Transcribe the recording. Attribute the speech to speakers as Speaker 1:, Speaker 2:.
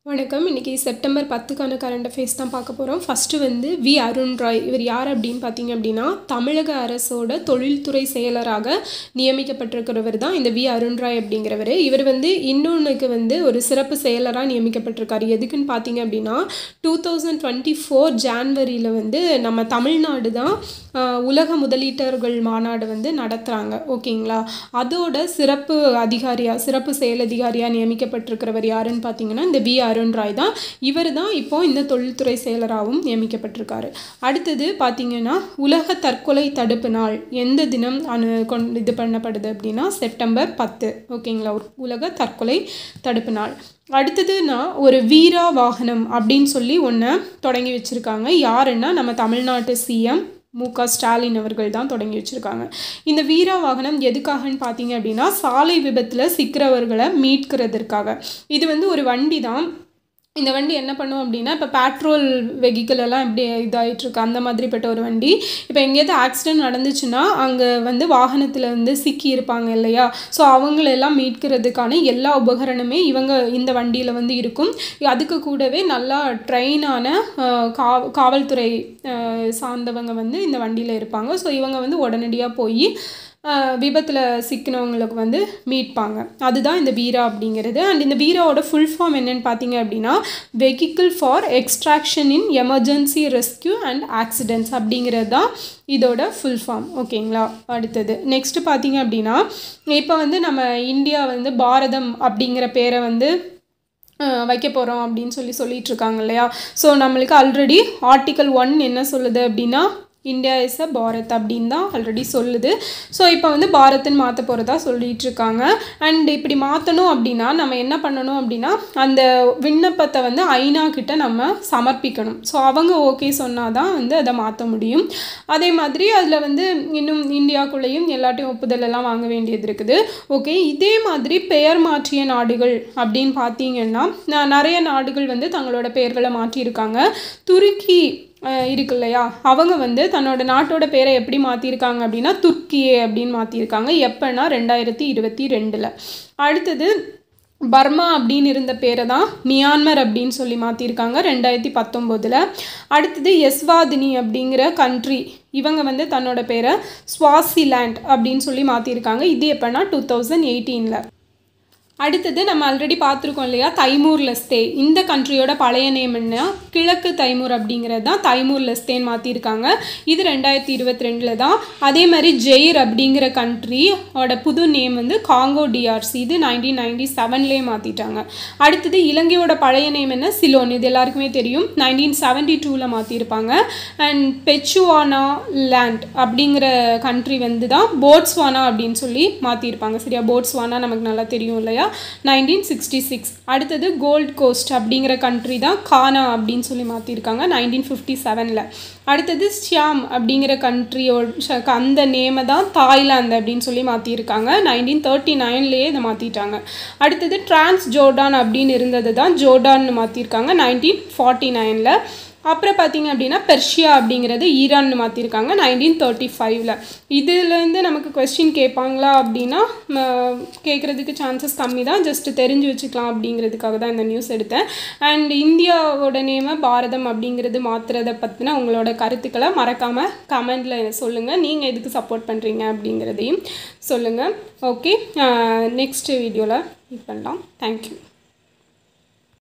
Speaker 1: வணக்கம் இன்றைக்கி September பத்துக்கான current affairs தான் பார்க்க போகிறோம் ஃபஸ்ட்டு வந்து வி அருண் ராய் இவர் யார் அப்படின்னு பார்த்தீங்க அப்படின்னா தமிழக அரசோட தொழில்துறை செயலராக நியமிக்கப்பட்டிருக்கிறவர் தான் இந்த வி அருண் ராய் அப்படிங்கிறவர் இவர் வந்து இன்னொன்றுக்கு வந்து ஒரு சிறப்பு செயலராக நியமிக்கப்பட்டிருக்காரு எதுக்குன்னு பார்த்தீங்க அப்படின்னா டூ தௌசண்ட் டுவெண்ட்டி ஃபோர் ஜான்வரியில் வந்து நம்ம தமிழ்நாடு தான் ஆஹ், உலக முதலீட்டர்கள் மாநாடு வந்து நடத்துகிறாங்க ஓகேங்களா அதோட சிறப்பு அதிகாரியாக சிறப்பு செயல் அதிகாரியாக நியமிக்கப்பட்டிருக்கிறவர் யாருன்னு பார்த்தீங்கன்னா இந்த வி அருண் ராய் தான் இவர் தான் இப்போ இந்த தொழில்துறை செயலராகவும் நியமிக்கப்பட்டிருக்காரு அடுத்தது பார்த்தீங்கன்னா உலக தற்கொலை தடுப்பு நாள் எந்த தினம் அனு கொண்டு இது பண்ணப்படுது அப்படின்னா செப்டம்பர் பத்து ஓகேங்களா ஒரு உலக தற்கொலை தடுப்பு நாள் அடுத்ததுன்னா ஒரு வீரா வாகனம் அப்படின்னு சொல்லி ஒன்று தொடங்கி வச்சுருக்காங்க யாருன்னா நம்ம தமிழ்நாட்டு சிஎம் மு க ஸ்டாலின் அவர்கள் தான் தொடங்கி வச்சுருக்காங்க இந்த வீரா வாகனம் எதுக்காகன்னு பார்த்தீங்க அப்படின்னா சாலை விபத்தில் சிக்கிறவர்களை மீட்கிறதற்காக இது வந்து ஒரு வண்டி தான் இந்த வண்டி என்ன பண்ணும் அப்படின்னா இப்போ பெட்ரோல் வெஹிக்கிள் எல்லாம் எப்படி இதாகிட்டுருக்கு அந்த மாதிரிப்பட்ட ஒரு வண்டி இப்போ எங்கேயாவது ஆக்சிடென்ட் நடந்துச்சுன்னா அங்கே வந்து வாகனத்தில் வந்து சிக்கி இருப்பாங்க இல்லையா ஸோ அவங்களெல்லாம் மீட்கிறதுக்கான எல்லா உபகரணமே இவங்க இந்த வண்டியில் வந்து இருக்கும் அதுக்கு கூடவே நல்லா ட்ரெயினான கா காவல்துறை அஹ், சார்ந்தவங்க வந்து இந்த வண்டியில் இருப்பாங்க ஸோ இவங்க வந்து உடனடியாக போய் விபத்தில் சிக்கினவங்களுக்கு வந்து மீட்பாங்க அதுதான் இந்த வீரா அப்படிங்கிறது அண்ட் இந்த வீராவோட ஃபுல் ஃபார்ம் என்னன்னு பார்த்தீங்க அப்படின்னா vehicle for extraction in emergency rescue and accidents அப்படிங்கிறது தான் இதோட ஃபுல் ஃபார்ம் ஓகேங்களா அடுத்தது நெக்ஸ்ட் பார்த்தீங்க அப்படின்னா இப்போ வந்து நம்ம இந்தியா வந்து பாரதம் அப்படிங்கிற பேரை வந்து அஹ், வைக்க போகிறோம் அப்படின்னு சொல்லி சொல்லிட்டு இருக்காங்க இல்லையா ஸோ நம்மளுக்கு ஆல்ரெடி ஆர்டிக்கல் ஒன் என்ன சொல்லுது அப்படின்னா இந்தியா இஸ் அ பாரத் அப்படின்னு தான் ஆல்ரெடி சொல்லுது ஸோ இப்போ வந்து பாரத்னு மாற்ற போகிறதா சொல்லிட்டு இருக்காங்க அண்ட் இப்படி மாற்றணும் அப்படின்னா நம்ம என்ன பண்ணணும் அப்படின்னா அந்த விண்ணப்பத்தை வந்து ஐநா கிட்ட நம்ம சமர்ப்பிக்கணும் ஸோ அவங்க ஓகே சொன்னால் தான் வந்து அதை மாற்ற முடியும் அதே மாதிரி அதில் வந்து இன்னும் இந்தியாக்குள்ளேயும் எல்லாட்டையும் ஒப்புதல் எல்லாம் வாங்க வேண்டியது இருக்குது ஓகே இதே மாதிரி பெயர் மாற்றிய நாடுகள் அப்படின்னு பார்த்தீங்கன்னா ந- நிறைய நாடுகள் வந்து தங்களோட பெயர்களை மாற்றியிருக்காங்க துருக்கி அஹ், இருக்கு இல்லையா அவங்க வந்து தன்னோட நாட்டோட பேரை எப்படி மாற்றிருக்காங்க அப்படின்னா துர்க்கியே அப்படின்னு மாற்றிருக்காங்க எப்போனா ரெண்டாயிரத்தி இருபத்தி ரெண்டில் அடுத்தது பர்மா அப்படின்னு இருந்த பேரை தான் மியான்மர் அப்படின்னு சொல்லி மாற்றிருக்காங்க ரெண்டாயிரத்தி பத்தொம்போதில் அடுத்தது எஸ்வாதினி அப்படிங்கிற கண்ட்ரி இவங்க வந்து தன்னோட பேரை ஸ்வாசிலேண்ட் அப்படின்னு சொல்லி மாற்றிருக்காங்க இது எப்போனா டூ தௌசண்ட் எயிட்டீனில் அடுத்தது நம்ம ஆல்ரெடி பார்த்துருக்கோம் இல்லையா தைமூர் லெஸ்தே இந்த கண்ட்ரியோட பழைய நேம் என்ன கிழக்கு தைமூர் அப்படிங்கிறது தான் தைமூர் லெஸ்தேன்னு மாற்றிருக்காங்க இது ரெண்டாயிரத்தி இருபத்தி ரெண்டில் தான் அதே மாதிரி ஜெயிர் அப்படிங்கிற கண்ட்ரியோட புது நேம் வந்து காங்கோ டிஆர்சி இது நைன்டீன் நைன்டி செவன்லேயே மாற்றிட்டாங்க அடுத்தது இலங்கையோட பழைய நேம் என்ன சிலோன் இது எல்லாருக்குமே தெரியும் நைன்டீன் செவன்டி டூவில் மாற்றிருப்பாங்க அண்ட் பெச்சுவானா லேண்ட் அப்படிங்கிற கண்ட்ரி வந்து தான் போட்ஸ்வானா அப்படின்னு சொல்லி மாற்றிருப்பாங்க சரியா போட்ஸ்வானா நமக்கு நல்லா தெரியும் இல்லையா நைன்டீன் சிக்ஸ்டி சிக்ஸ் அடுத்தது கோல்ட் கோஸ்ட் அப்படிங்கிற கண்ட்ரி தான் கானா அப்படின்னு சொல்லி மாற்றிருக்காங்க நைன்டீன் ஃபிஃப்டி செவனில் அடுத்தது ஷியாம் அப்படிங்கிற கண்ட்ரியோட அந்த நேமை தான் தாய்லாந்து அப்படின்னு சொல்லி மாற்றிருக்காங்க நைன்டீன் தேர்ட்டி நைன்லேயே இதை மாற்றிட்டாங்க அடுத்தது டிரான்ஸ் ஜோர்டான் அப்படின்னு இருந்தது தான் ஜோர்டான்னு மாற்றிருக்காங்க நைன்டீன் ஃபார்ட்டி நைனில் அப்புறம் பார்த்தீங்க அப்படின்னா பெர்ஷியா அப்படிங்கிறது ஈரான்னு மாற்றிருக்காங்க நைன்டீன் தேர்ட்டி ஃபைவ்ல இதுலேருந்து நமக்கு கொஸ்டின் கேட்பாங்களா அப்படின்னா கேட்குறதுக்கு சான்சஸ் கம்மி தான் ஜஸ்ட் தெரிஞ்சு வச்சுக்கலாம் அப்படிங்கிறதுக்காக தான் இந்த நியூஸ் எடுத்தேன் அண்ட் இந்தியாவோட நேம பாரதம் அப்படிங்கிறது மாற்றுறத பற்றின உங்களோட கருத்துக்களை மறக்காமல் கமெண்டில் சொல்லுங்கள் நீங்கள் எதுக்கு சப்போர்ட் பண்ணுறீங்க அப்படிங்கிறதையும் சொல்லுங்கள் ஓகே நெக்ஸ்ட் வீடியோவில் மீட் பண்ணலாம் தேங்க்யூ